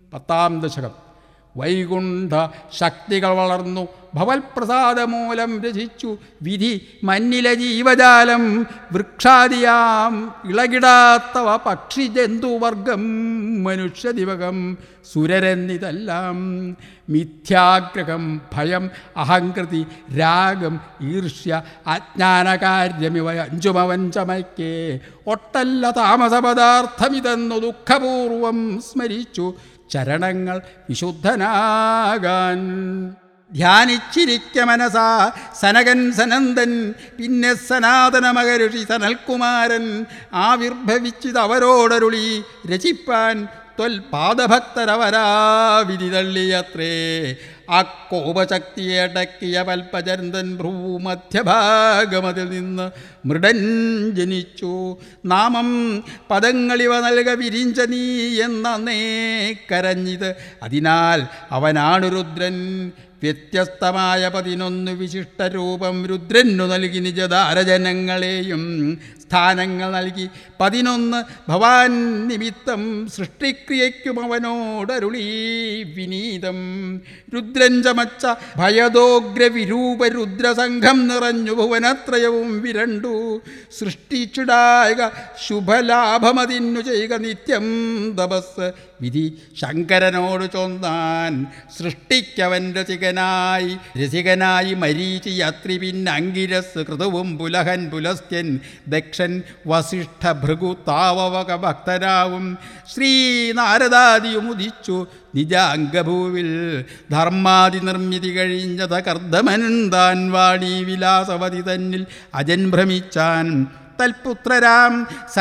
പത്താം ദശകം വൈകുണ്ഠ ശക്തികൾ വളർന്നു ഭവൽപ്രസാദമൂലം രചിച്ചു വിധി മന്നിലെ ജീവജാലം വൃക്ഷാദിയാം ഇളകിടാത്തവ പക്ഷി ജന്തുവർഗം മനുഷ്യദിവകം സുരരെന്നിതെല്ലാം മിഥ്യാഗ്രഹം ഭയം അഹങ്കൃതി രാഗം ഈർഷ്യ അജ്ഞാനകാര്യമിവ അഞ്ചുമവൻ ചമയ്ക്കേ ഒട്ടല്ല താമസപദാർത്ഥമിതെന്നു ദുഃഖപൂർവം സ്മരിച്ചു ചരണങ്ങൾ വിശുദ്ധനാകാൻ ധ്യാനിച്ചിരിക്ക മനസാ സനകൻ സനന്ദൻ പിന്നെ സനാതന മകഋഷി സനൽകുമാരൻ ആവിർഭവിച്ചിതവരോടരുളി രചിപ്പാൻ ത്വൽപാദഭക്തരവരാ വിധി തള്ളിയത്രേ ആ കോപശക്തിയടക്കിയ പൽപ്പചരന്തൻ ഭ്രൂമധ്യഭാഗമതിൽ നിന്ന് മൃഡൻ ജനിച്ചു നാമം പദങ്ങളിവ നൽക വിരിഞ്ച നീ എന്നേ കരഞ്ഞിത് അതിനാൽ അവനാണ് രുദ്രൻ വ്യത്യസ്തമായ പതിനൊന്ന് വിശിഷ്ടരൂപം രുദ്രനു നൽകി നിജതാരജനങ്ങളെയും സ്ഥാനങ്ങൾ നൽകി പതിനൊന്ന് ഭവാൻ നിമിത്തം സൃഷ്ടിക്രിയയ്ക്കും അവനോടരുളി വിനീതം രുദ്രൻ ചമച്ച ഭയദോഗ്ര വിരൂപ രുദ്രസംഘം നിറഞ്ഞു ഭുവനത്രയവും വിരണ്ടു സൃഷ്ടിച്ചിടായക ശുഭലാഭമതിന്നു ചെയ്യുക നിത്യം തപസ് വിധി ശങ്കരനോട് ചൊന്നാൻ സൃഷ്ടിക്കവൻ രസികനായി രസികനായി മരീചി യാത്രി പിന്നങ്കിരസ് കൃതവും പുലഹൻ പുലസ്ത്യൻ ദക്ഷൻ വസിഷ്ഠ ഭൃഗു താവക ഭക്തരാവും ശ്രീനാരദാദിയും ഉദിച്ചു നിജാംഗഭൂവിൽ ധർമാതി നിർമ്മിതി കഴിഞ്ഞത കർദ്ദമനൻ താൻ വാണി വിലാസവതി തന്നിൽ അജൻ ഭ്രമിച്ചാൻ തൽപുത്രരാം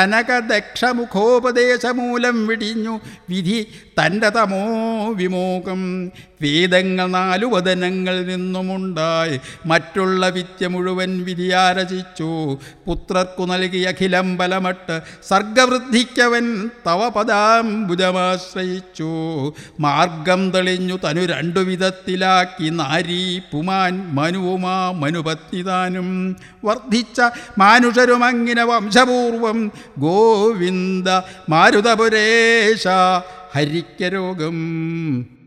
സനകദക്ഷമുഖോപദേശമൂലം വിടിഞ്ഞു വിധി തൻ്റെ തമോ വിമോകം വേദങ്ങൾ നാലു വദനങ്ങളിൽ നിന്നുമുണ്ടായി മറ്റുള്ള വിദ്യ മുഴുവൻ വിധിയാരചിച്ചു പുത്രർക്കു നൽകിയ അഖിലം ബലമട്ട് സർഗവൃദ്ധിക്കവൻ തവ പദാംബുജമാശ്രയിച്ചു മാർഗം തെളിഞ്ഞു തനു രണ്ടു വിധത്തിലാക്കി നാരീ പുമാൻ മനുവുമാ മനുപത്നിതാനും വർദ്ധിച്ച മാനുഷരുമങ്ങിന വംശപൂർവം ഗോവിന്ദ മാരുതപുരേശ ഹരിക്കരോഗം